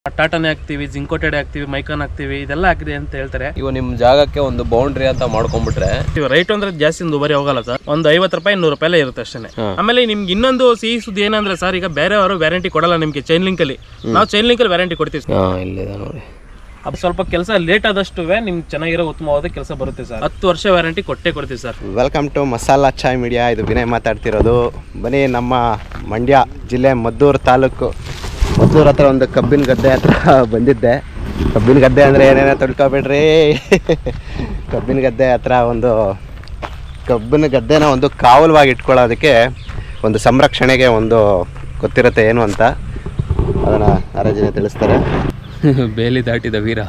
ಟಾಟಾನೇ ಹಾಕ್ತಿವಿ ಜಿಂಕೋಟೆಡ್ ಹಾಕ್ತಿವಿ ಮೈಕಾನ್ ಹಾಕ್ತಿವಿ ಇದೆಲ್ಲ ಹಾಕಿದೆ ಅಂತ ಹೇಳ್ತಾರೆ ಇವು ನಿಮ್ಮ ಜಾಗಕ್ಕೆ ಒಂದು ಬೌಂಡ್ರಿ ಅಂತ ಮಾಡ್ಕೊಂಡ್ಬಿಟ್ರೆ ರೈಟ್ ಅಂದ್ರೆ ಜಾಸ್ತಿ ದುಬಾರಿ ಹೋಗಲ್ಲ ಸರ್ ಒಂದು ಐವತ್ತು ರೂಪಾಯಿ ನೂರು ರೂಪಾಯಿ ಇರುತ್ತೆ ಅಷ್ಟೇ ಆಮೇಲೆ ನಿಮ್ಗೆ ಇನ್ನೊಂದು ಸಿಹಿ ಸುದ್ದಿ ಏನಂದ್ರೆ ಸರ್ ಈಗ ಬೇರೆಯವರು ವ್ಯಾರಂಟಿ ಕೊಡಲ್ಲ ನಿಮ್ಗೆ ಚೈನ್ ಲಿಂಕ್ ಅಲ್ಲಿ ನಾವು ಚೈನ್ ಲಿಂಕ್ ಅಲ್ಲಿ ವ್ಯಾರಂಟಿ ಕೊಡ್ತೀವಿ sir. ಹಾಂ ಇಲ್ಲಿದೆ ನೋಡಿ ಅದು ಸ್ವಲ್ಪ ಕೆಲಸ ಲೇಟ್ ಆದಷ್ಟು ನಿಮ್ಗೆ ಚೆನ್ನಾಗಿರೋ ಉತ್ತಮವಾದ ಕೆಲಸ ಬರುತ್ತೆ ಸರ್ ಹತ್ತು ವರ್ಷ ವ್ಯಾರಂಟಿ ಕೊಟ್ಟೇ ಕೊಡ್ತೀವಿ sir welcome to masala chai media ಇದು ವಿನಯ್ ಮಾತಾಡ್ತಿರೋದು ಬನ್ನಿ ನಮ್ಮ ಮಂಡ್ಯ ಜಿಲ್ಲೆ ಮದ್ದೂರು ತಾಲೂಕು ಮದ್ದೂರು ಹತ್ರ ಒಂದು ಕಬ್ಬಿನ ಗದ್ದೆ ಹತ್ರ ಬಂದಿದ್ದೆ ಕಬ್ಬಿನ ಗದ್ದೆ ಅಂದರೆ ಏನೇನೋ ತಿಳ್ಕೊಬೇಡ್ರಿ ಕಬ್ಬಿನ ಗದ್ದೆ ಹತ್ರ ಒಂದು ಕಬ್ಬಿನ ಗದ್ದೆನ ಒಂದು ಕಾವಲವಾಗಿ ಇಟ್ಕೊಳ್ಳೋದಕ್ಕೆ ಒಂದು ಸಂರಕ್ಷಣೆಗೆ ಒಂದು ಗೊತ್ತಿರುತ್ತೆ ಏನು ಅಂತ ಅದನ್ನು ಆರಾಜನೆ ತಿಳಿಸ್ತಾರೆ ಬೇಲಿ ದಾಟಿದ ವೀರ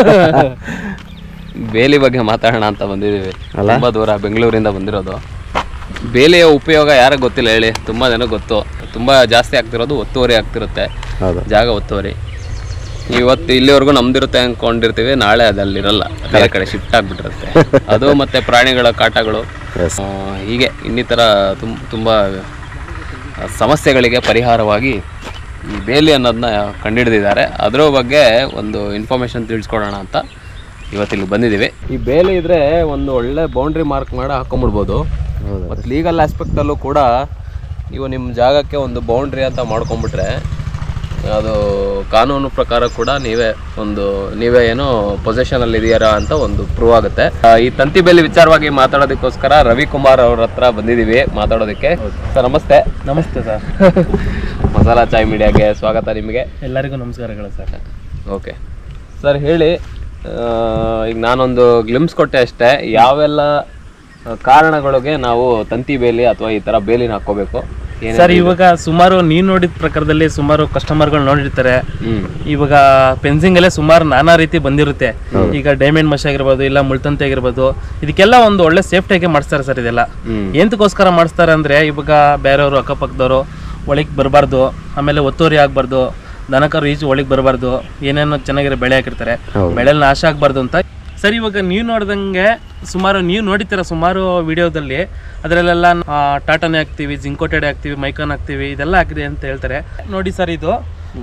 ಬೇಲಿ ಬಗ್ಗೆ ಮಾತಾಡೋಣ ಅಂತ ಬಂದಿದ್ದೀವಿ ತುಂಬ ದೂರ ಬೆಂಗಳೂರಿಂದ ಬಂದಿರೋದು ಬೇಲಿಯ ಉಪಯೋಗ ಯಾರಿಗೆ ಗೊತ್ತಿಲ್ಲ ಹೇಳಿ ತುಂಬ ಜನ ಗೊತ್ತು ತುಂಬ ಜಾಸ್ತಿ ಆಗ್ತಿರೋದು ಒತ್ತುವರಿ ಆಗ್ತಿರುತ್ತೆ ಹೌದು ಜಾಗ ಒತ್ತುವರಿ ಇವತ್ತು ಇಲ್ಲಿವರೆಗೂ ನಮ್ದಿರುತ್ತೆ ಅಂದ್ಕೊಂಡಿರ್ತೀವಿ ನಾಳೆ ಅದು ಅಲ್ಲಿರಲ್ಲ ಬೇರೆ ಕಡೆ ಶಿಫ್ಟ್ ಆಗಿಬಿಟ್ಟಿರುತ್ತೆ ಅದು ಮತ್ತೆ ಪ್ರಾಣಿಗಳ ಕಾಟಗಳು Yes. ಆ, ಹೀಗೆ ಇನ್ನಿತರ ತುಂಬ ತುಂಬ ಸಮಸ್ಯೆಗಳಿಗೆ ಪರಿಹಾರವಾಗಿ ಈ ಬೇಲಿ ಅನ್ನೋದನ್ನ ಕಂಡುಹಿಡಿದಿದ್ದಾರೆ ಅದರ ಬಗ್ಗೆ ಒಂದು ಇನ್ಫಾರ್ಮೇಷನ್ ತಿಳಿಸ್ಕೊಡೋಣ ಅಂತ ಇವತ್ತಿಲ್ಲಿ ಬಂದಿದ್ದೀವಿ ಈ ಬೇಲಿ ಇದ್ರೆ ಒಂದು ಒಳ್ಳೆ ಬೌಂಡ್ರಿ ಮಾರ್ಕ್ ಮಾಡಿ ಹಾಕೊಂಡ್ಬಿಡ್ಬೋದು ಹೌದು ಮತ್ತು ಲೀಗಲ್ ಆಸ್ಪೆಕ್ಟಲ್ಲೂ ಕೂಡ ನೀವು ನಿಮ್ಮ ಜಾಗಕ್ಕೆ ಒಂದು ಬೌಂಡ್ರಿ ಅಂತ ಮಾಡ್ಕೊಂಡ್ಬಿಟ್ರೆ ಅದು ಕಾನೂನು ಪ್ರಕಾರ ಕೂಡ ನೀವೇ ಒಂದು ನೀವೇ ಏನೋ ಪೊಸೆಷನಲ್ಲಿ ಇದೆಯಾರ ಅಂತ ಒಂದು ಪ್ರೂವ್ ಆಗುತ್ತೆ ಆ, ಈ ತಂತಿ ಬೇಲಿ ವಿಚಾರವಾಗಿ ಮಾತಾಡೋದಕ್ಕೋಸ್ಕರ ರವಿಕುಮಾರ್ ಅವ್ರ ಹತ್ರ ಬಂದಿದ್ದೀವಿ ಮಾತಾಡೋದಕ್ಕೆ ಸರ್ ನಮಸ್ತೆ ನಮಸ್ತೆ ಸರ್ ಮಸಾಲಾ ಚಾಯ್ ಮೀಡಿಯಾಗೆ ಸ್ವಾಗತ ನಿಮಗೆ ಎಲ್ಲರಿಗೂ ನಮಸ್ಕಾರಗಳು ಸರ್ ಓಕೆ ಸರ್ ಹೇಳಿ ಆ, ಈಗ ನಾನೊಂದು ಗ್ಲಿಮ್ಸ್ ಕೊಟ್ಟೆ ಅಷ್ಟೇ ಯಾವೆಲ್ಲ ಆ, ಕಾರಣಗಳಿಗೆ ನಾವು ತಂತಿ ಬೇಲಿ ಅಥವಾ ಈ ಥರ ಬೇಲಿನ ಹಾಕ್ಕೋಬೇಕು ಏನೇ ಸರ್ ಇವಾಗ ಸುಮಾರು ನೀವು ನೋಡಿದ ಪ್ರಕಾರದಲ್ಲಿ ಸುಮಾರು ಕಸ್ಟಮರ್ಗಳು ನೋಡಿರ್ತಾರೆ ಹ್ಮ್ ಇವಾಗ ಫೆನ್ಸಿಂಗ್ ಅಲ್ಲೇ ಸುಮಾರು ನಾನಾ ರೀತಿ ಬಂದಿರುತ್ತೆ ಈಗ ಡೈಮಂಡ್ ಮಷ್ ಆಗಿರ್ಬೋದು ಇಲ್ಲ ಮುಳ್ತಂತಿ ಆಗಿರ್ಬೋದು ಇದಕ್ಕೆಲ್ಲ ಒಂದು ಒಳ್ಳೆ ಸೇಫ್ಟಿಯಾಗಿ ಮಾಡಿಸ್ತಾರೆ ಸರ್ ಇದೆಲ್ಲ ಹ್ಮ್ ಎಂತಕ್ಕೋಸ್ಕರ ಮಾಡಿಸ್ತಾರೆ ಅಂದ್ರೆ ಇವಾಗ ಬೇರೆಯವರು ಅಕ್ಕಪಕ್ಕದವರು ಒಳಗೆ ಬರಬಾರ್ದು ಆಮೇಲೆ ಒತ್ತುವರಿ ಆಗಬಾರ್ದು ದನಕರು ಈಚೆ ಒಳಗೆ ಬರಬಾರ್ದು ಏನೇನೋ ಚೆನ್ನಾಗಿರೋ ಬೆಳೆ ಹಾಕಿರ್ತಾರೆ ಬೆಳೆ ನಾಶ ಆಗಬಾರ್ದು ಅಂತ ಸರ್ ಇವಾಗ ನೀವು ನೋಡ್ದಂಗೆ ಸುಮಾರು ನೀವು ನೋಡಿರ್ತೀರ ಸುಮಾರು ವಿಡಿಯೋದಲ್ಲಿ ಅದರಲ್ಲೆಲ್ಲ ಆ, ಟಾಟಾನೇ ಹಾಕ್ತಿವಿ ಜಿಂಕೋಟೆಡ್ ಹಾಕ್ತಿವಿ ಮೈಕಾನ್ ಹಾಕ್ತಿವಿ ಇದೆಲ್ಲ ಹಾಕಿದೆ ಅಂತ ಹೇಳ್ತಾರೆ ನೋಡಿ ಸರ್ ಇದು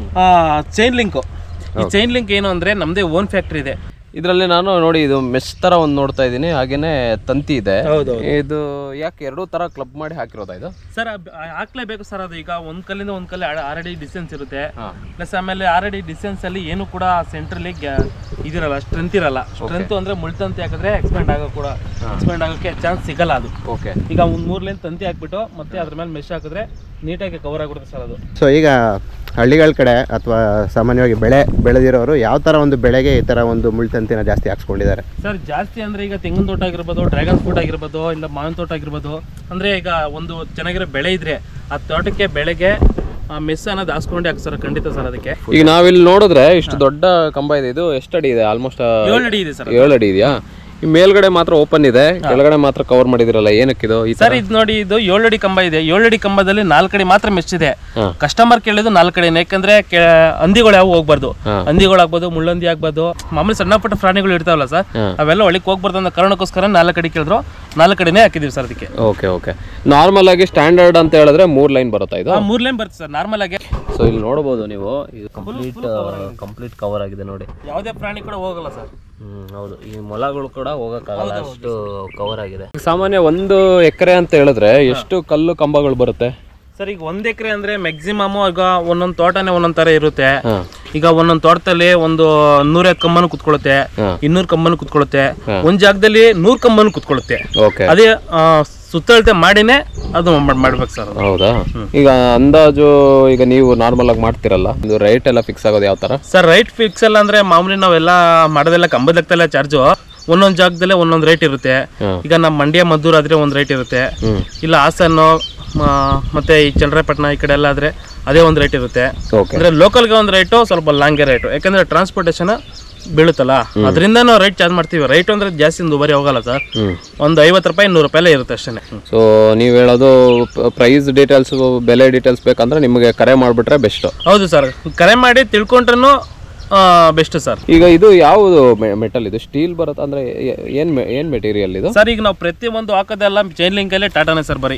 ಚೈನ್ ಲಿಂಕು ಈ ಚೈನ್ ಲಿಂಕ್ ಏನು ಅಂದ್ರೆ ನಮ್ದೇ ಓನ್ ಫ್ಯಾಕ್ಟ್ರಿ ಇದೆ ಇದರಲ್ಲಿ ನಾನು ನೋಡಿ ಇದು ಮೆಶ್ ತರ ಒಂದು ನೋಡ್ತಾ ಇದ್ದೀನಿ ಹಾಗೇನೆ ತಂತಿ ಇದೆ ಹೌದು ಇದು ಯಾಕೆ ಎರಡೂ ತರ ಕ್ಲಬ್ ಮಾಡಿ ಹಾಕಿರೋದಾ ಇದು ಸರ್ ಹಾಕ್ಲೇಬೇಕು ಸರ್ ಅದು ಈಗ ಒಂದ್ ಕಲ್ಲಿಂದ ಒಂದ್ ಕಲ್ಲಿ ಆಲ್ರೆಡಿ ಡಿಸ್ಟೆನ್ಸ್ ಇರುತ್ತೆ ಹಾ. ಪ್ಲಸ್ ಆಮೇಲೆ ಆಲ್ರೆಡಿ ಡಿಸ್ಟೆನ್ಸ್ ಅಲ್ಲಿ ಏನು ಕೂಡ ಸೆಂಟ್ರಲ್ಲಿ ಇದಿರಲ್ಲ ಸ್ಟ್ರೆಂತ್ ಇರಲ್ಲ ಸ್ಟ್ರೆಂತ್ ಅಂದ್ರೆ ಮುಳ್ತಂತಿ ಹಾಕಿದ್ರೆ ಎಕ್ಸ್ಪೆಂಡ್ ಆಗೋ ಕೂಡ ಎಕ್ಸ್ಪೆಂಡ್ ಆಗೋಕ್ಕೆ ಚಾನ್ಸ್ ಸಿಗಲ್ಲ ಅದು ಓಕೆ ಈಗ ಒಂದ್ ಮೂರ್ ಲೈನ್ ತಂತಿ ಹಾಕ್ಬಿಟ್ಟು ಮತ್ತೆ ಅದ್ರ ಮೇಲೆ ಮೆಶ್ ಹಾಕಿದ್ರೆ ನೀಟಾಗಿ ಕವರ್ ಆಗಿಬಿಡುತ್ತೆ ಸರ್ ಅದು ಸೊ ಈಗ ಹಳ್ಳಿಗಳ ಕಡೆ ಅಥವಾ ಸಾಮಾನ್ಯವಾಗಿ ಬೆಳೆ ಬೆಳೆದಿರೋರು ಯಾವ ಥರ ಒಂದು ಬೆಳೆಗೆ ಈ ಥರ ಒಂದು ಮುಳ್ತಂತಿನ ಜಾಸ್ತಿ ಹಾಕ್ಸ್ಕೊಂಡಿದ್ದಾರೆ ಸರ್ ಜಾಸ್ತಿ ಅಂದ್ರೆ ಈಗ ತೆಂಗಿನ ತೋಟ ಆಗಿರ್ಬೋದು ಡ್ರ್ಯಾಗನ್ ಫ್ರೂಟ್ ಆಗಿರ್ಬೋದು ಇಲ್ಲ ಮಾವಿನ ತೋಟ ಆಗಿರ್ಬೋದು ಅಂದ್ರೆ ಈಗ ಒಂದು ಚೆನ್ನಾಗಿರೋ ಬೆಳೆ ಇದ್ರೆ ಆ ತೋಟಕ್ಕೆ ಬೆಳೆಗೆ ಮೆಸ್ ಅನ್ನೋದು ಹಾಕ್ಸ್ಕೊಂಡೆ ಹಾಕ್ತಾರೆ ಖಂಡಿತ ಸರ್ ಅದಕ್ಕೆ ಈಗ ನಾವಿಲ್ಲಿ ನೋಡಿದ್ರೆ ಇಷ್ಟು ದೊಡ್ಡ ಕಂಬ ಇದೆ ಇದು ಎಷ್ಟು ಅಡಿ ಇದೆ ಆಲ್ಮೋಸ್ಟ್ ಏಳು ಅಡಿ ಇದೆ ಸರ್ ಏಳು ಅಡಿ ಇದೆಯಾ ಈ ಮೇಲ್ಗಡೆ ಮಾತ್ರ ಓಪನ್ ಇದೆ ಕೆಳಗಡೆ ಮಾತ್ರ ಕವರ್ ಮಾಡಿದಿರಲ್ಲ ಏನಕ್ಕಿದು ಈ ತರ ಸರ್ ಇದು ನೋಡಿ ಇದು ಏಳು ಅಡಿ ಕಂಬ ಇದೆ ಏಳು ಅಡಿ ಕಂಬದಲ್ಲಿ ನಾಲ್ಕು ಅಡಿ ಮಾತ್ರ ಮೆಶ್ ಇದೆ ಹಾ. ಕಸ್ಟಮರ್ ಕೇಳಿದ್ದು ನಾಲ್ಕು ಅಡಿ ಯಾಕಂದ್ರೆ ಕೆ- ಹಂದಿಗಳು ಯಾವ ಹೋಗ್ಬಾರ್ದು ಹಾ. ಹಂದಿಗಳಾಗ್ಬೋದು ಮುಳ್ಳಂದಿ ಆಗ್ಬೋದು ಮಾಮೂಲಿ ಸಣ್ಣ ಪುಟ್ಟ ಪ್ರಾಣಿಗಳು ಇರ್ತಾವಲ್ಲ ಸರ್ ಹಾ. ಅವೆಲ್ಲ ಒಳಗೆ ಹೋಗ್ಬಾರ್ದು ಅನ್ನೋ ಕಾರಣಕ್ಕೋಸ್ಕರ ನಾಲ್ಕು ಅಡಿ ಕೇಳಿದ್ರು ನಾಲ್ಕು ಅಡಿನೇ ಹಾಕಿದೀವಿ ಸರ್ ಅದಕ್ಕೆ ಓಕೆ ಓಕೆ ನಾರ್ಮಲ್ ಆಗಿ ಸ್ಟ್ಯಾಂಡರ್ಡ್ ಅಂತ ಹೇಳಿದ್ರೆ ಮೂರ್ ಲೈನ್ ಬರುತ್ತಾ ಇದು ಆ, ಮೂರ್ ಲೈನ್ ಬರುತ್ತೆ ಸರ್ ನಾರ್ಮಲ್ ಆಗಿ ಸೊ ಇಲ್ಲಿ ನೋಡಬಹುದು ನೀವು ಇದು ಕಂಪ್ಲೀಟ್ ಕಂಪ್ಲೀಟ್ ಕವರ್ ಆಗಿದೆ ನೋಡಿ ಯಾವುದೇ ಪ್ರಾಣಿ ಕೂಡ ಹೋಗಲ್ಲ ಸರ್ ಹ್ಮ್ ಹೌದು ಈ ಮೊಲಗಳು ಕೂಡ ಹೋಗಕ್ಕಾಗಲ್ಲ ಅಷ್ಟು ಕವರ್ ಆಗಿದೆ ಸಾಮಾನ್ಯ ಒಂದು ಎಕರೆ ಅಂತ ಹೇಳಿದ್ರೆ ಎಷ್ಟು ಕಲ್ಲು ಕಂಬಗಳು ಬರುತ್ತೆ ಸರ್ ಈಗ ಒಂದ್ ಎಕರೆ ಅಂದ್ರೆ ಮ್ಯಾಕ್ಸಿಮಮ್ ಈಗ ಒಂದೊಂದು ತೋಟನೇ ಒಂದೊಂದ್ ತರ ಇರುತ್ತೆ ಹಾ. ಈಗ ಒಂದೊಂದ್ ತೋಟದಲ್ಲಿ ಒಂದು ನೂರೈವತ್ತು ಕಂಬನು ಕುತ್ಕೊಳ್ಳುತ್ತೆ ಹಾ. ಇನ್ನೂರು ಕಂಬನು ಕುತ್ಕೊಳ್ಳುತ್ತೆ ಒಂದ್ ಜಾಗದಲ್ಲಿ ನೂರ್ ಕಂಬನು ಕುತ್ಕೊಳ್ಳುತ್ತೆ ಓಕೆ ಅದೇ ಆ, ಸುತ್ತಳತೆ ಮಾಡಿನೇ ಅದು ಮಾಡ್- ಮಾಡ್ಬೇಕು ಸರ್ ಅದು ಹೌದಾ ಈಗ ಅಂದಾಜು ಈಗ ನೀವು ನಾರ್ಮಲ್ ಆಗಿ ಮಾಡ್ತಿರಲ್ಲ ಇದು ರೇಟ್ ಎಲ್ಲ ಫಿಕ್ಸ್ ಆಗೋದು ಯಾವ ತರ ಸರ್ ರೈಟ್ ಫಿಕ್ಸ್ ಎಲ್ಲ ಅಂದ್ರೆ ಮಾಮೂಲಿ ನಾವೆಲ್ಲ ಮಾಡೋದೆಲ್ಲ ಕಂಬದ ಲೆಕ್ಕದಲ್ಲ ಚಾರ್ಜು ಒಂದೊಂದ್ ಜಾಗದಲ್ಲೇ ಒಂದೊಂದ್ ರೇಟ್ ಇರುತ್ತೆ ಹ್ಮ್. ಈಗ ನಮ್ಮ ಮಂಡ್ಯ ಮದ್ದೂರು ಆದ್ರೆ ಒಂದ್ ರೇಟ್ ಇರುತ್ತೆ ಹ್ಮ್ ಇಲ್ಲ ಹಾಸನ್ನು ಮ- ಮತ್ತೆ ಈ ಚನ್ನರಾಯಪಟ್ಟಣ ಈ ಕಡೆ ಎಲ್ಲ ಆದ್ರೆ ಅದೇ ಒಂದ್ ರೇಟ್ ಇರುತ್ತೆ ಓಕೆ ಅಂದ್ರೆ ಲೋಕಲ್ಗೆ ಒಂದು ರೇಟು ಸ್ವಲ್ಪ ಲಾಂಗೆ ರೇಟು ಯಾಕಂದ್ರೆ ಟ್ರಾನ್ಸ್ಪೋರ್ಟೇಷನ್ ಬೀಳುತ್ತಲ್ಲ ಅದರಿಂದ ನಾವು ರೈಟ್ ಚಾರ್ಜ್ ಮಾಡ್ತೀವಿ ರೈಟ್ ಅಂದ್ರೆ ಜಾಸ್ತಿ ದುಬಾರಿ ಹೋಗಲ್ಲ ಸರ್ ಹ್ಮ್ ಒಂದು ಐವತ್ತು ರೂಪಾಯಿ ನೂರು ರೂಪಾಯಿ ಇರುತ್ತೆ ಅಷ್ಟೇ ಸೊ ನೀವು ಹೇಳೋದು ಪ್ರೈಸ್ ಡೀಟೇಲ್ಸ್ ಬೆಲೆ ಡೀಟೇಲ್ಸ್ ಬೇಕಂದ್ರೆ ನಿಮಗೆ ಕರೆ ಮಾಡಿಬಿಟ್ರೆ ಬೆಸ್ಟ್ ಹೌದು ಸರ್ ಕರೆ ಮಾಡಿ ತಿಳ್ಕೊಂಡ್ರೂ ಬೆಸ್ಟ್ ಸರ್ ಈಗ ಇದು ಯಾವುದು ಮೆಟಲ್ ಇದು ಸ್ಟೀಲ್ ಬರುತ್ತೆ ಅಂದ್ರೆ ಏ- ಏನ್ ಮೆ- ಏನ್ ಮೆಟೀರಿಯಲ್ ಇದು ಸರ್ ಈಗ ನಾವು ಪ್ರತಿ ಒಂದು ಹಾಕೋದೆಲ್ಲ ಚೈನ್ ಲಿಂಕಲ್ಲೇ ಟಾಟಾನೇ ಸರ್ ಬರೀ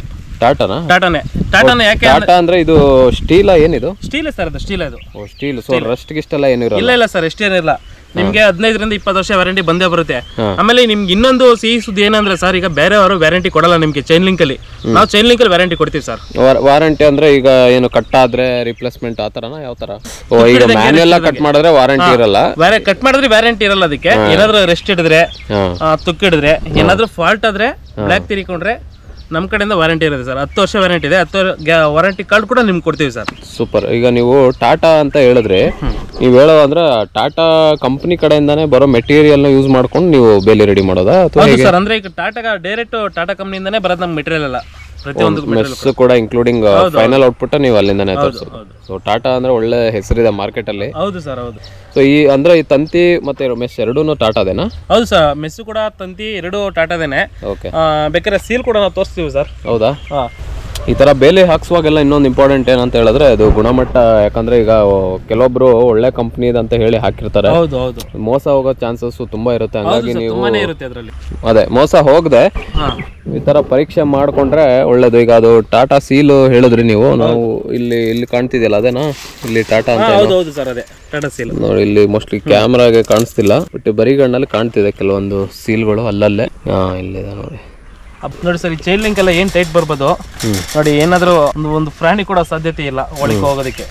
ಟಾಟಾನಾ ಟಾಟಾನೇ ಟಾಟಾನೇ ಯಾಕೆ ಟಾಟಾ ಅಂದ್ರೆ ಇದು ಸ್ಟೀಲ ಏನಿದು ಸ್ಟೀಲ್ ಸರ್ ಅದು ಸ್ಟೀಲ್ ಅದು ಓ ಸ್ಟೀಲ್ ಸೊ ರಸ್ಟ್ ಗಿಷ್ಟೆಲ್ಲ ಏನು ಇರಲ್ಲ ಇಲ್ಲ ಇಲ್ಲ ಸರ್ ಎಷ್ಟೇನಿಲ್ಲ ನಿಮ್ಗೆ ಹದಿನೈದರಿಂದ ಇಪ್ಪತ್ತು ವರ್ಷ ವ್ಯಾರಂಟಿ ಬಂದೇ ಬರುತ್ತೆ ಆಮೇಲೆ ನಿಮ್ಗೆ ಇನ್ನೊಂದು ಸಿಹಿ ಸುದ್ದಿ ಏನಂದ್ರೆ ಸರ್ ಈಗ ಬೇರೆಯವರು ವ್ಯಾರಂಟಿ ಕೊಡಲ್ಲ ನಿಮ್ಗೆ ಚೈನ್ ಲಿಂಕ್ ಅಲ್ಲಿ ನಾವು ಚೈನ್ ಲಿಂಕ್ ಅಲ್ಲಿ ವ್ಯಾರಂಟಿ ಕೊಡ್ತೀವಿ ಸರ್ ವಾರಂಟಿ ಅಂದ್ರೆ ಈಗ ಏನು ಕಟ್ ಆದ್ರೆ ರಿಪ್ಲೇಸ್ಮೆಂಟ್ ಆ ಥರನಾ ಯಾವ ಥರ ಓ ಈಗ ಮ್ಯಾನ್ಯಲ್ ಕಟ್ ಮಾಡಿದ್ರೆ ವಾರಂಟಿ ಇರಲ್ಲ ವ್ಯಾರೆ ಕಟ್ ಮಾಡಿದ್ರೆ ವ್ಯಾರಂಟಿ ಇರಲ್ಲ ಅದಕ್ಕೆ ಏನಾದ್ರು ರೆಸ್ಟ್ ಹಿಡಿದ್ರೆ ಹಾ ಆ, ತುಕ್ಕು ಹಿಡಿದ್ರೆ ಏನಾದ್ರೂ ಫಾಲ್ಟ್ ಆದ್ರೆ ಬ್ಲ್ಯಾಕ್ ತಿರ್ಕೊಂಡ್ರೆ ನಮ್ಮ ಕಡೆಯಿಂದ ವಾರಂಟಿ ಇರುತ್ತೆ ಸರ್ ಹತ್ತು ವರ್ಷ ವ್ಯಾರಂಟಿ ಇದೆ ಹತ್ತು ವಾರಂಟಿ ಕಾರ್ಡ್ ಕೂಡ ನಿಮ್ಗೆ ಕೊಡ್ತೀವಿ ಸರ್ ಸೂಪರ್ ಈಗ ನೀವು ಟಾಟಾ ಅಂತ ಹೇಳಿದ್ರೆ ನೀವು ಹೇಳೋ ಅಂದ್ರೆ ಟಾಟಾ ಕಂಪ್ನಿ ಕಡೆಯಿಂದಾನೇ ಬರೋ ಮೆಟೀರಿಯಲ್ನ ಯೂಸ್ ಮಾಡ್ಕೊಂಡು ನೀವು ಬೇಲಿ ರೆಡಿ ಮಾಡೋದಾ ಅಥವಾ ಹೌದು ಸರ್ ಅಂದ್ರೆ ಈಗ ಟಾಟಾ ಡೈರೆಕ್ಟ್ ಟಾಟಾ ಕಂಪ್ನಿಯಿಂದಾನೇ ಬರೋದು ನಮ್ಮ ಮೆಟೀರಿಯಲ್ ಎಲ್ಲ ಪ್ರತಿಯೊಂದು ಮೆಸ್ ಕೂಡ ಇನ್ಕ್ಲೂಡಿಂಗ್ ಫೈನಲ್ ಔಟ್ಪುಟ್ ನೀವು ಅಲ್ಲಿಂದಾನೆ ತರಿಸೋದು ಸೊ ಟಾಟಾ ಅಂದ್ರೆ ಒಳ್ಳೆ ಹೆಸರಿದೆ ಮಾರ್ಕೆಟ್ ಅಲ್ಲಿ ಹೌದು ಸರ್ ಹೌದು ಸೊ ಈ ಅಂದ್ರೆ ಈ ತಂತಿ ಮತ್ತೆ ಮೆಸ್ ಎರಡೂ ಟಾಟಾದೇನಾ ಹೌದು ಸರ್ ಮೆಸ್ಸು ಕೂಡ ತಂತಿ ಎರಡು ಟಾಟಾದೇನೆ ಓಕೆ ಆ, ಬೇಕಾದ್ರೆ ಸೀಲ್ ಕೂಡ ನಾವು ತೋರಿಸ್ತೀವಿ ಸರ್ ಹೌದಾ ಹಾಂ ಈ ತರ ಬೇಲಿ ಹಾಕ್ಸುವಾಗೆಲ್ಲ ಇನ್ನೊಂದು ಇಂಪಾರ್ಟೆಂಟ್ ಏನಂತ ಹೇಳಿದ್ರೆ ಅದು ಗುಣಮಟ್ಟ ಯಾಕಂದ್ರೆ ಈಗ ಕೆಲವೊಬ್ರು ಒಳ್ಳೆ ಕಂಪ್ನಿ ಅಂತ ಹೇಳಿ ಹಾಕಿರ್ತಾರೆ ಹೌದು ಹೌದು ಮೋಸ ಹೋಗೋ ಚಾನ್ಸಸ್ ತುಂಬಾ ಇರುತ್ತೆ ಹಂಗಾಗಿ ನೀವು ತುಂಬಾನೇ ಇರುತ್ತೆ ಅದರಲ್ಲಿ ಅದೇ ಮೋಸ ಹೋಗದೆ ಹಾಂ ಈ ತರ ಪರೀಕ್ಷೆ ಮಾಡ್ಕೊಂಡ್ರೆ ಒಳ್ಳೇದು ಈಗ ಅದು ಟಾಟಾ ಸೀಲು ಹೇಳಿದ್ರಿ ನೀವು ನಾವು ಇಲ್ಲಿ ಇಲ್ಲಿ ಕಾಣ್ತಿದ್ಯಲ್ಲ ಅದೇನಾ ಇಲ್ಲಿ ಟಾಟಾ ಅಂತ ಹೌದು ಹೌದು ಸರ್ ಅದೇ ಟಾಟಾ ಸೀಲ್ ನೋಡಿ ಇಲ್ಲಿ ಮೋಸ್ಟ್ಲಿ ಕ್ಯಾಮ್ರಾಗೆ ಕಾಣಿಸ್ತಿಲ್ಲ ಬಟ್ ಬರಿಗಣ್ಣಲ್ಲಿ ಕಾಣ್ತಿದೆ ಕೆಲವೊಂದು ಸೀಲ್ಗಳು ಅಲ್ಲಲ್ಲೇ ಹಾ ಇಲ್ಲಿದೆ ನೋಡಿ ಅಪ್ ನೋಡಿ ಸರ್ ಈ ಚೈನ್ ಲಿಂಕ್ ಎಲ್ಲ ಏನ್ ಟೈಟ್ ಬರ್ಬೋದು ನೋಡಿ ಏನಾದ್ರೂ ಒಂದು ಒಂದು ಪ್ರಾಣಿ ಕೂಡ ಸಾಧ್ಯತೆ ಇಲ್ಲ ಒಳಗೆ ಹೋಗೋದಕ್ಕೆ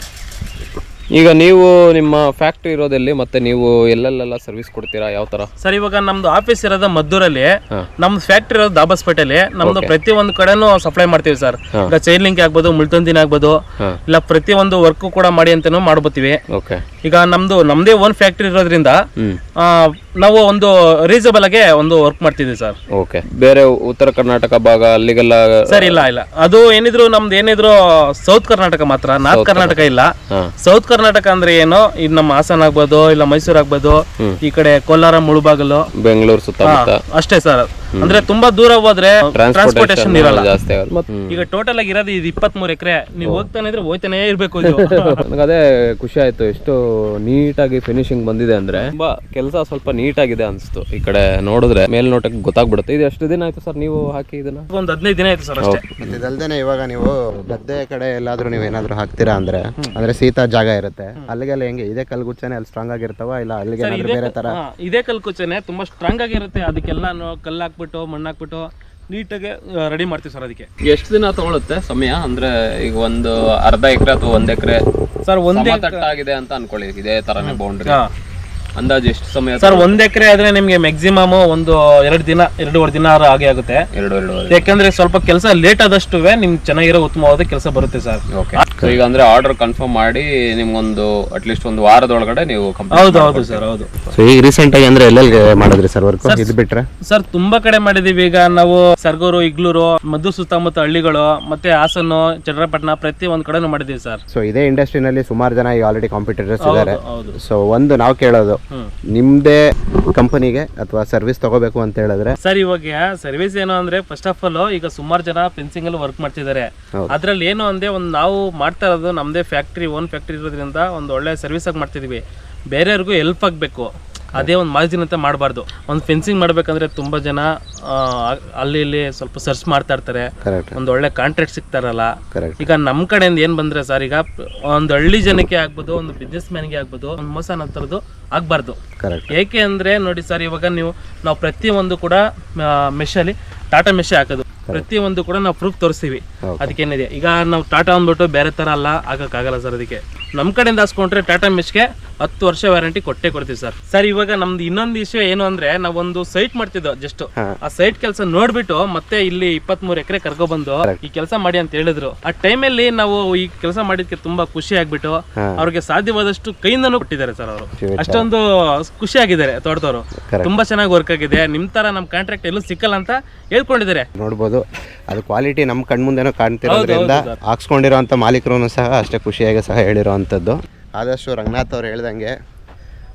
ಈಗ ನೀವು ನಿಮ್ಮ ಫ್ಯಾಕ್ಟ್ರಿ ಇರೋದೆಲ್ಲಿ ಮತ್ತೆ ನೀವು ಎಲ್ಲೆಲ್ಲೆಲ್ಲ ಸರ್ವಿಸ್ ಕೊಡ್ತೀರಾ ಯಾವ ತರ ಸರ್ ಇವಾಗ ನಮ್ದು ಆಫೀಸ್ ಇರೋದು ಮದ್ದೂರಲ್ಲಿ ನಮ್ದು ಫ್ಯಾಕ್ಟ್ರಿ ಇರೋದು ದಾಬಸ್ಪೇಟೆಲಿ ನಮ್ದು ಪ್ರತಿ ಒಂದು ಕಡೆನೂ ಸಪ್ಲೈ ಮಾಡ್ತೀವಿ ಸರ್ ಈಗ ಚೈನ್ ಲಿಂಕ್ ಆಗ್ಬೋದು ಮುಳ್ತಂದಿನ ಆಗ್ಬೋದು ಹಾ. ಇಲ್ಲ ಪ್ರತಿ ಒಂದು ವರ್ಕ್ ಕೂಡ ಮಾಡಿ ಅಂತಾನು ಮಾಡ್ಬೋತೀವಿ ಓಕೆ ಈಗ ನಮ್ದು ನಮ್ದೇ ಓನ್ ಫ್ಯಾಕ್ಟ್ರಿ ಇರೋದ್ರಿಂದ ಹ್ಮ್ ಆ, ನಾವು ಒಂದು ರೀಸನಬಲ್ ಆಗಿ ಒಂದು ವರ್ಕ್ ಮಾಡ್ತಿದ್ವಿ ಸರ್ ಓಕೆ ಬೇರೆ ಉತ್ತರ ಕರ್ನಾಟಕ ಭಾಗ ಅಲ್ಲಿಗೆಲ್ಲ ಸರ್ ಇಲ್ಲ ಇಲ್ಲ ಅದು ಏನಿದ್ರು ನಮ್ದು ಏನಿದ್ರು ಸೌತ್ ಕರ್ನಾಟಕ ಮಾತ್ರ ನಾರ್ತ್ ಕರ್ನಾಟಕ ಇಲ್ಲ ಹಾ. ಸೌತ್ ಕರ್ನಾಟಕ ಅಂದ್ರೆ ಏನು ಇದು ನಮ್ಮ ಹಾಸನ ಆಗ್ಬೋದು ಇಲ್ಲ ಮೈಸೂರು ಆಗ್ಬೋದು ಈ ಕಡೆ ಕೋಲಾರ ಮುಳುಬಾಗಲು ಬೆಂಗಳೂರು ಸುತ್ತಮುತ್ತ ಅಷ್ಟೇ ಸರ್ ಅಂದ್ರೆ ತುಂಬಾ ದೂರ ಹೋದ್ರೆ ಟ್ರಾನ್ಸ್ಪೋರ್ಟೇಷನ್ ಇರಲ್ಲ ಜಾಸ್ತಿ ಆಗುತ್ತೆ ಮತ್ತೆ ಈಗ ಟೋಟಲ್ ಆಗಿ ಇರೋದು ಇದು ಇಪ್ಪತ್ತ್ ಮೂರು ಎಕರೆ ನೀವು ಹೋಗ್ತಾನೆ ಇದ್ರೆ ಹೋಯ್ತಾನೆ ಇರ್ಬೇಕು ಇದು ನನಗೆ ಅದೇ ಖುಷಿ ಆಯ್ತು ಎಷ್ಟು ನೀಟಾಗಿ ಫಿನಿಶಿಂಗ್ ಬಂದಿದೆ ಅಂದ್ರೆ ತುಂಬಾ ಕೆಲಸ ಸ್ವಲ್ಪ ನೀಟಾಗಿದೆ ಅನ್ಸ್ತು ಈ ಕಡೆ ನೋಡಿದ್ರೆ ಮೇಲ್ನೋಟಕ್ಕೆ ಗೊತ್ತಾಗ್ಬಿಡುತ್ತೆ ಇದು ಎಷ್ಟು ದಿನ ಆಯ್ತು ಸರ್ ನೀವು ಹಾಕಿ ಇದನ್ನ ಒಂದು ಹದಿನೈದು ದಿನ ಆಯ್ತು ಸರ್ ಅಷ್ಟೇ ಮತ್ತೆ ಇದಲ್ದೇನೆ ಇವಾಗ ನೀವು ಗದ್ದೆ ಕಡೆ ಎಲ್ಲಾದ್ರೂ ನೀವು ಏನಾದ್ರು ಹಾಕ್ತೀರಾ ಅಂದ್ರೆ ಅಂದ್ರೆ ಶೀತ ಜಾಗ ಇರುತ್ತೆ ಅಲ್ಲಿಗೆಲ್ಲ ಹೆಂಗೆ ಇದೇ ಕಲ್ಗುಚ್ಚನೆ ಅಲ್ಲಿ ಸ್ಟ್ರಾಂಗ್ ಆಗಿರ್ತಾವ ಇಲ್ಲ ಅಲ್ಲಿಗೆ ಏನಾದ್ರು ಬೇರೆ ತರ ಹಾ, ಇದೇ ಕಲ್ ಕುಚ್ಚನೆ ತುಂಬಾ ಸ್ಟ್ರಾಂಗ್ ಆಗಿರುತ್ತೆ ಅದಕ್ಕೆಲ್ಲ ಕಲ್ಲು ಹಾಕ್ಬಿಟ್ಟು ಮಣ್ಣು ಹಾಕ್ಬಿಟ್ಟು ನೀಟಾಗಿ ರೆಡಿ ಮಾಡ್ತೀವಿ ಸರ್ ಅದಕ್ಕೆ ಎಷ್ಟು ದಿನ ತಗೊಳುತ್ತೆ ಸಮಯ ಅಂದ್ರೆ ಈಗ ಒಂದು ಅರ್ಧ ಎಕರೆ ಅಥವಾ ಒಂದ್ ಎಕರೆ ಸರ್ ಒಂದೇ ತಟ್ಟಾಗಿದೆ ಅಂತ ಅನ್ಕೊಳ್ಳಿ ಇದೇ ತರನೇ ಬೌಂಡ್ರಿ ಅಂದಾಜು ಎಷ್ಟು ಸಮಯ ಸರ್ ಒಂದ್ ಎಕರೆ ಆದ್ರೆ ನಿಮ್ಗೆ ಮ್ಯಾಕ್ಸಿಮಮ್ ಒಂದು ಎರಡು ದಿನ ಎರಡೂವರೆ ದಿನ ಆದ್ರೂ ಹಾಗೆ ಆಗುತ್ತೆ ಎರಡು ಎರಡೂವರೆ ಯಾಕಂದ್ರೆ ಸ್ವಲ್ಪ ಕೆಲಸ ಲೇಟ್ ಆದಷ್ಟು ನಿಮ್ಗೆ ಚೆನ್ನಾಗಿರೋ ಉತ್ತಮವಾದ ಕೆಲಸ ಬರುತ್ತೆ ಸರ್ ಓಕೆ ಸೊ ಈಗ ಅಂದ್ರೆ ಆರ್ಡರ್ ಕನ್ಫರ್ಮ್ ಮಾಡಿ ನಿಮ್ಗೊಂದು ಅಟ್ಲೀಸ್ಟ್ ಒಂದು ವಾರದೊಳಗಡೆ ನೀವು ಹೌದು ಹೌದು ಸರ್ ಹೌದು ಸೊ ಈಗ ರೀಸೆಂಟ್ ಆಗಿ ಅಂದ್ರೆ ಎಲ್ಲೆಲ್ಲಿ ಮಾಡಿದ್ರಿ ಸರ್ ವರ್ಕ್ ಇದು ಬಿಟ್ರೆ ಸರ್ ತುಂಬಾ ಕಡೆ ಮಾಡಿದೀವಿ ಈಗ ನಾವು ಸರ್ಗೂರು ಇಗ್ಲೂರು ಮದ್ದು ಸುತ್ತಮುತ್ತ ಹಳ್ಳಿಗಳು ಮತ್ತೆ ಹಾಸನ್ನು ಚನ್ನಪಟ್ಟಣ ಪ್ರತಿ ಒಂದ್ ಕಡೆನೂ ಮಾಡಿದೀವಿ ಸರ್ ಸೊ ಇದೇ ಇಂಡಸ್ಟ್ರಿನಲ್ಲಿ ಸುಮಾರು ಜನ ಈಗ ಆಲ್ರೆಡಿ ಕಾಂಪಿಟೇಟರ್ಸ್ ಇದ್ದಾರೆ ಹೌದು ಸೊ ಒಂದು ನಾವು ಕೇಳೋದು ಹ್ಮ್. ನಿಮ್ದೇ ಕಂಪನಿಗೆ ಅಥವಾ ಸರ್ವಿಸ್ ತಗೋಬೇಕು ಅಂತ ಹೇಳಿದ್ರೆ ಸರ್ ಇವಾಗ ಸರ್ವಿಸ್ ಏನು ಅಂದ್ರೆ ಫಸ್ಟ್ ಆಫ್ ಆಲ್ ಈಗ ಸುಮಾರು ಜನ ಫೆನ್ಸಿಂಗ್ ಅಲ್ಲಿ ವರ್ಕ್ ಮಾಡ್ತಿದ್ದಾರೆ ಅದ್ರಲ್ಲಿ ಏನು ಅಂದ್ರೆ ಒಂದು ನಾವು ಮಾಡ್ತಾ ಇರೋದು ನಮ್ದೇ ಫ್ಯಾಕ್ಟ್ರಿ ಓನ್ ಫ್ಯಾಕ್ಟ್ರಿ ಇರೋದ್ರಿಂದ ಒಂದು ಒಳ್ಳೆ ಸರ್ವಿಸ್ ಆಗಿ ಮಾಡ್ತಿದೀವಿ ಬೇರೆಯವ್ರಿಗೂ ಹೆಲ್ಪ್ ಆಗಬೇಕು ಅದೇ ಒಂದು ಮಾರ್ಜಿನ್ ಅಂತ ಮಾಡಬಾರ್ದು ಒಂದು ಫೆನ್ಸಿಂಗ್ ಮಾಡ್ಬೇಕಂದ್ರೆ ತುಂಬಾ ಜನ ಆ, ಅಲ್ಲಿ ಇಲ್ಲಿ ಸ್ವಲ್ಪ ಸರ್ಚ್ ಮಾಡ್ತಾ ಇರ್ತಾರೆ ಕರೆಕ್ಟ್ ಒಂದು ಒಳ್ಳೆ ಕಾಂಟ್ರಾಕ್ಟ್ ಸಿಗ್ತಾರಲ್ಲ ಕರೆಕ್ಟ್ ಈಗ ನಮ್ಮ ಕಡೆಯಿಂದ ಏನು ಬಂದ್ರೆ ಸರ್ ಈಗ ಒಂದು ಹಳ್ಳಿ ಜನಕ್ಕೆ ಆಗ್ಬೋದು ಒಂದು ಬಿಸ್ನೆಸ್ ಮ್ಯಾನ್ಗೆ ಆಗ್ಬೋದು ಒಂದು ಮೋಸ ಅನ್ನೋಂಥದ್ದು ಆಗಬಾರ್ದು ಕರೆಕ್ಟ್ ಏಕೆ ಅಂದ್ರೆ ನೋಡಿ ಸರ್ ಇವಾಗ ನೀವು ನಾವು ಪ್ರತಿಯೊಂದು ಕೂಡ ಮೆಷಲ್ಲಿ ಟಾಟಾ ಮೆಷೆ ಹಾಕೋದು ಪ್ರತಿಯೊಂದು ಕೂಡ ನಾವು ಪ್ರೂಫ್ ತೋರಿಸ್ತೀವಿ ಅದಕ್ಕೇನಿದೆ ಈಗ ನಾವು ಟಾಟಾ ಅಂದ್ಬಿಟ್ಟು ಬೇರೆ ಥರ ಅಲ್ಲ ಆಗಕ್ಕಾಗಲ್ಲ ಸರ್ ಅದಕ್ಕೆ ನಮ್ಮ ಕಡೆಯಿಂದ ಹಾಸ್ಕೊಂಡ್ರೆ ಟಾಟಾ ಮೆಷ್ಗೆ ಹತ್ತು ವರ್ಷ ವ್ಯಾರಂಟಿ ಕೊಟ್ಟೆ ಕೊಡ್ತೀವಿ ಸರ್ ಸರ್ ಇವಾಗ ನಮ್ದು ಇನ್ನೊಂದು ವಿಷಯ ಏನು ಅಂದ್ರೆ ನಾವೊಂದು ಸೈಟ್ ಮಾಡ್ತಿದ್ದೋ ಜಸ್ಟ್ ಆ ಸೈಟ್ ಕೆಲಸ ನೋಡ್ಬಿಟ್ಟು ಮತ್ತೆ ಇಲ್ಲಿ ಇಪ್ಪತ್ಮೂರು ಎಕರೆ ಕರ್ಕೊಬಂದು ಈ ಕೆಲಸ ಮಾಡಿ ಅಂತ ಹೇಳಿದ್ರು ಆ ಟೈಮಲ್ಲಿ ನಾವು ಈ ಕೆಲಸ ಮಾಡಿದ್ಕೆ ತುಂಬಾ ಖುಷಿ ಆಗ್ಬಿಟ್ಟು ಅವ್ರಿಗೆ ಸಾಧ್ಯವಾದಷ್ಟು ಕೈಯಿಂದನೂ ಕೊಟ್ಟಿದ್ದಾರೆ ಸರ್ ಅವರು ಅಷ್ಟೊಂದು ಖುಷಿ ಆಗಿದ್ದಾರೆ ತೋಟದವರು ತುಂಬಾ ಚೆನ್ನಾಗಿ ವರ್ಕ್ ಆಗಿದೆ ನಿಮ್ ತರ ನಮ್ ಕಾಂಟ್ರಾಕ್ಟ್ ಎಲ್ಲೂ ಸಿಕ್ಕಲ್ಲ ಅಂತ ಹೇಳ್ಕೊಂಡಿದ್ದಾರೆ ನೋಡ್ಬೋದು ಅದು ಕ್ವಾಲಿಟಿ ನಮ್ಮ ಕಣ್ಮುಂದೆನೂ ಕಾಣ್ತಿರೋದ್ರಿಂದ ಹಾಕ್ಸ್ಕೊಂಡಿರೋಂಥ ಮಾಲೀಕರು ಸಹ ಅಷ್ಟೇ ಖುಷಿಯಾಗಿ ಸಹ ಹೇಳಿರೋವಂಥದ್ದು ಆದಷ್ಟು ರಂಗನಾಥ್ ಅವ್ರು ಹೇಳ್ದಂಗೆ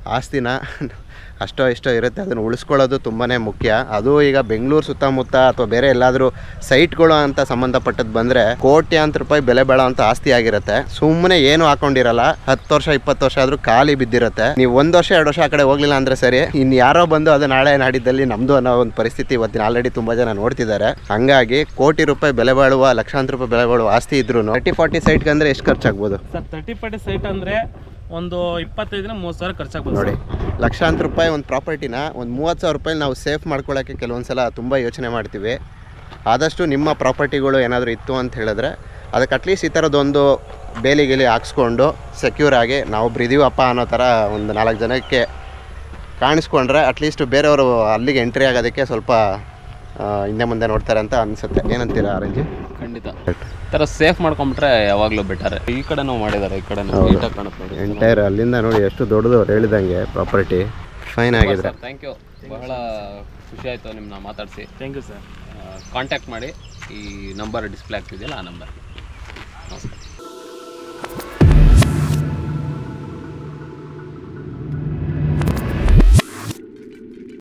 ಆಸ್ತಿನ ಅಷ್ಟೋ ಇಷ್ಟೋ ಇರುತ್ತೆ ಅದನ್ನು ಉಳಿಸ್ಕೊಳ್ಳೋದು ತುಂಬಾ ಮುಖ್ಯ ಅದು ಈಗ ಬೆಂಗಳೂರು ಸುತ್ತಮುತ್ತ ಅಥವಾ ಬೇರೆ ಎಲ್ಲಾದರೂ ಸೈಟ್ಗಳು ಅಂತ ಸಂಬಂಧಪಟ್ಟದ್ದು ಬಂದರೆ ಕೋಟ್ಯಾಂತರ ರೂಪಾಯಿ ಬೆಲೆ ಬಾಳೋಂಥ ಆಸ್ತಿ ಆಗಿರುತ್ತೆ ಸುಮ್ಮನೆ ಏನು ಹಾಕೊಂಡಿರಲ್ಲ ಹತ್ತು ವರ್ಷ ಇಪ್ಪತ್ತು ವರ್ಷ ಆದರೂ ಖಾಲಿ ಬಿದ್ದಿರುತ್ತೆ ನೀವು ಒಂದು ವರ್ಷ ಎರಡು ವರ್ಷ ಆ ಕಡೆ ಹೋಗ್ಲಿಲ್ಲ ಅಂದರೆ ಸರಿ ಇನ್ನು ಯಾರೋ ಬಂದು ಅದು ನಾಳೆ ನಾಡಿದ್ದಲ್ಲಿ ನಮ್ಮದು ಅನ್ನೋ ಒಂದು ಪರಿಸ್ಥಿತಿ ಇವತ್ತಿನ ಆಲ್ರೆಡಿ ತುಂಬ ಜನ ನೋಡ್ತಿದ್ದಾರೆ ಹಂಗಾಗಿ ಕೋಟಿ ರೂಪಾಯಿ ಬೆಲೆ ಬಾಳುವ ಲಕ್ಷಾಂತರ ರೂಪಾಯಿ ಬೆಲೆ ಬಾಳುವ ಆಸ್ತಿ ಇದ್ರೂ ತರ್ಟಿ ಫಾರ್ಟಿ ಸೈಟ್ಗೆ ಅಂದರೆ ಎಷ್ಟು ಖರ್ಚಾಗ್ಬೋದು ಸರ್ ತರ್ಟಿ ಫಾರ್ಟಿ ಸೈಟ್ ಅಂದರೆ ಒಂದು ಇಪ್ಪತ್ತೈದರಿಂದ ಮೂವತ್ತು ಸಾವಿರ ಖರ್ಚಾಗ್ಬೋದು ನೋಡಿ ಸರ್. ಲಕ್ಷಾಂತರ ರೂಪಾಯಿ ಒಂದು ಪ್ರಾಪರ್ಟಿನ ಒಂದು ಮೂವತ್ತು ಸಾವಿರ ರೂಪಾಯಿ ನಾವು ಸೇಫ್ ಮಾಡ್ಕೊಳ್ಳೋಕ್ಕೆ ಕೆಲವೊಂದು ಸಲ ತುಂಬ ಯೋಚನೆ ಮಾಡ್ತೀವಿ ಆದಷ್ಟು ನಿಮ್ಮ ಪ್ರಾಪರ್ಟಿಗಳು ಏನಾದರೂ ಇತ್ತು ಅಂತ ಹೇಳಿದ್ರೆ ಅದಕ್ಕೆ ಅಟ್ಲೀಸ್ಟ್ ಈ ಥರದ್ದೊಂದು ಬೇಲಿ ಗೀಲಿ ಹಾಕ್ಸ್ಕೊಂಡು ಸೆಕ್ಯೂರ್ ಆಗಿ ನಾವೊಬ್ರು ಇದೀವಪ್ಪ ಅನ್ನೋ ಥರ ಒಂದು ನಾಲ್ಕು ಜನಕ್ಕೆ ಕಾಣಿಸ್ಕೊಂಡ್ರೆ ಅಟ್ಲೀಸ್ಟ್ ಬೇರೆಯವರು ಅಲ್ಲಿಗೆ ಎಂಟ್ರಿ ಆಗೋದಕ್ಕೆ ಸ್ವಲ್ಪ ಆ, ಹಿಂದೆ ಮುಂದೆ ನೋಡ್ತಾರೆ ಅಂತ ಅನಿಸುತ್ತೆ ಏನಂತೀರಾ ಆರಂಜಿ ಖಂಡಿತ ಈ ಥರ ಸೇಫ್ ಮಾಡ್ಕೊಂಬಿಟ್ರೆ ಯಾವಾಗಲೂ ಬೆಟರ್ ಈ ಕಡೆನೂ ಮಾಡಿದ್ದಾರೆ ಈ ಕಡೆ ನೀಟಾಗಿ ಕಾಣುತ್ತೆ ನೋಡಿ ಎಂಟೈರ್ ಅಲ್ಲಿಂದ ನೋಡಿ ಎಷ್ಟು ದೊಡ್ಡದು ಅವ್ರು ಹೇಳಿದಂಗೆ ಪ್ರಾಪರ್ಟಿ ಫೈನ್ ಆಗಿದ್ರೆ ಸರ್ ಥ್ಯಾಂಕ್ ಯು ಬಹಳ ಖುಷಿ ಆಯಿತು ನಿಮ್ಮನ್ನ ಮಾತಾಡಿಸಿ ಥ್ಯಾಂಕ್ ಯು ಸರ್ ಕಾಂಟ್ಯಾಕ್ಟ್ ಮಾಡಿ ಈ ನಂಬರ್ ಡಿಸ್ಪ್ಲೇ ಆಗ್ತಿದೆಯಲ್ಲ ಆ ನಂಬರ್ ನಮಸ್ಕಾರ